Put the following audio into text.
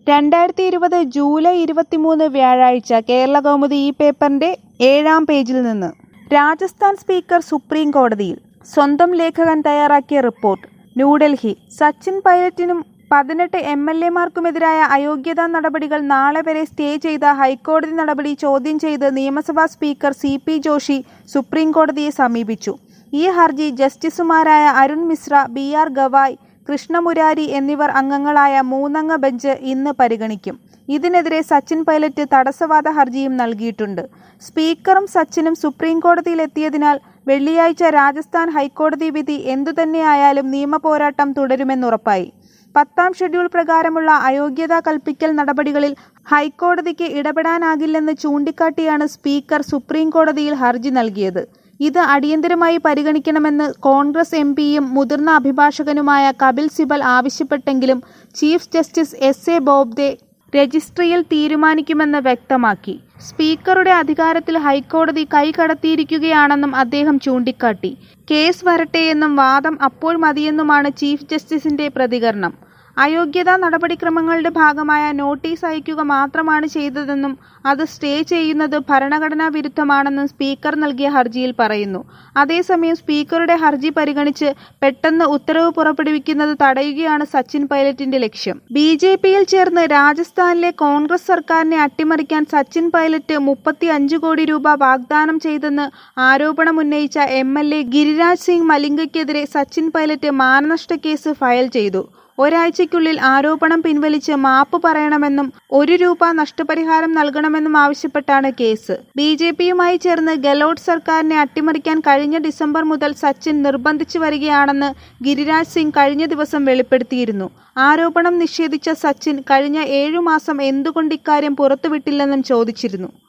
രണ്ടായിരത്തി ഇരുപത് ജൂലൈ ഇരുപത്തിമൂന്ന് വ്യാഴാഴ്ച കേരള കൗമുദി ഈ പേപ്പറിന്റെ ഏഴാം പേജിൽ നിന്ന് രാജസ്ഥാൻ സ്പീക്കർ സുപ്രീം കോടതിയിൽ സ്വന്തം ലേഖകൻ തയ്യാറാക്കിയ റിപ്പോർട്ട് ന്യൂഡൽഹി സച്ചിൻ പൈലറ്റിനും പതിനെട്ട് എം എൽ എമാർക്കുമെതിരായ അയോഗ്യതാ നടപടികൾ നാളെ വരെ സ്റ്റേ ചെയ്ത ഹൈക്കോടതി നടപടി ചോദ്യം ചെയ്ത് നിയമസഭാ speaker C P Joshi supreme കോടതിയെ സമീപിച്ചു ഈ ഹർജി ജസ്റ്റിസുമാരായ അരുൺ മിശ്ര ബി ആർ ഗവായ് കൃഷ്ണമുരാരി എന്നിവർ അംഗങ്ങളായ മൂന്നംഗ ബെഞ്ച് ഇന്ന് പരിഗണിക്കും ഇതിനെതിരെ സച്ചിൻ പൈലറ്റ് തടസ്സവാദ ഹർജിയും നൽകിയിട്ടുണ്ട് സ്പീക്കറും സച്ചിനും സുപ്രീം കോടതിയിലെത്തിയതിനാൽ വെള്ളിയാഴ്ച രാജസ്ഥാൻ ഹൈക്കോടതി വിധി എന്തുതന്നെയായാലും നിയമപോരാട്ടം തുടരുമെന്നുറപ്പായി പത്താം ഷെഡ്യൂൾ പ്രകാരമുള്ള അയോഗ്യതാ കൽപ്പിക്കൽ നടപടികളിൽ ഹൈക്കോടതിക്ക് ഇടപെടാനാകില്ലെന്ന് ചൂണ്ടിക്കാട്ടിയാണ് സ്പീക്കർ സുപ്രീം കോടതിയിൽ ഹർജി നൽകിയത് ഇത് അടിയന്തരമായി പരിഗണിക്കണമെന്ന് കോൺഗ്രസ് എം പിയും മുതിർന്ന അഭിഭാഷകനുമായ കപിൽ സിബൽ ആവശ്യപ്പെട്ടെങ്കിലും chief justice S A Bobde രജിസ്ട്രിയിൽ തീരുമാനിക്കുമെന്ന് വ്യക്തമാക്കി സ്പീക്കറുടെ അധികാരത്തിൽ ഹൈക്കോടതി കൈകടത്തിയിരിക്കുകയാണെന്നും അദ്ദേഹം ചൂണ്ടിക്കാട്ടി കേസ് വരട്ടെയെന്നും വാദം അപ്പോൾ മതിയെന്നുമാണ് ചീഫ് ജസ്റ്റിസിന്റെ പ്രതികരണം അയോഗ്യതാ നടപടിക്രമങ്ങളുടെ ഭാഗമായ നോട്ടീസ് അയക്കുക മാത്രമാണ് ചെയ്തതെന്നും അത് സ്റ്റേ ചെയ്യുന്നത് ഭരണഘടനാ വിരുദ്ധമാണെന്നും സ്പീക്കർ നൽകിയ ഹർജിയിൽ പറയുന്നു അതേസമയം സ്പീക്കറുടെ ഹർജി പരിഗണിച്ച് പെട്ടെന്ന് ഉത്തരവ് പുറപ്പെടുവിക്കുന്നത് തടയുകയാണ് സച്ചിൻ പൈലറ്റിന്റെ ലക്ഷ്യം ബി ജെ പിയിൽ ചേർന്ന് രാജസ്ഥാനിലെ കോൺഗ്രസ് സർക്കാരിനെ അട്ടിമറിക്കാൻ സച്ചിൻ പൈലറ്റ് മുപ്പത്തി അഞ്ച് കോടി രൂപ വാഗ്ദാനം ചെയ്തെന്ന് ആരോപണമുന്നയിച്ച M L A Giriraj Singh മലിംഗയ്ക്കെതിരെ സച്ചിൻ പൈലറ്റ് മാനനഷ്ട കേസ് ഫയൽ ചെയ്തു ഒരാഴ്ചയ്ക്കുള്ളിൽ ആരോപണം പിൻവലിച്ച് മാപ്പ് പറയണമെന്നും ഒരു രൂപ നഷ്ടപരിഹാരം നൽകണമെന്നും ആവശ്യപ്പെട്ടാണ് കേസ് ബി ജെ പിയുമായി ചേർന്ന് ഗെലോട്ട് സർക്കാരിനെ അട്ടിമറിക്കാൻ കഴിഞ്ഞ ഡിസംബർ മുതൽ സച്ചിൻ നിർബന്ധിച്ചു വരികയാണെന്ന് ഗിരിരാജ് സിംഗ് കഴിഞ്ഞ ദിവസം വെളിപ്പെടുത്തിയിരുന്നു ആരോപണം നിഷേധിച്ച സച്ചിൻ കഴിഞ്ഞ ഏഴു മാസം എന്തുകൊണ്ട് ഇക്കാര്യം പുറത്തുവിട്ടില്ലെന്നും ചോദിച്ചിരുന്നു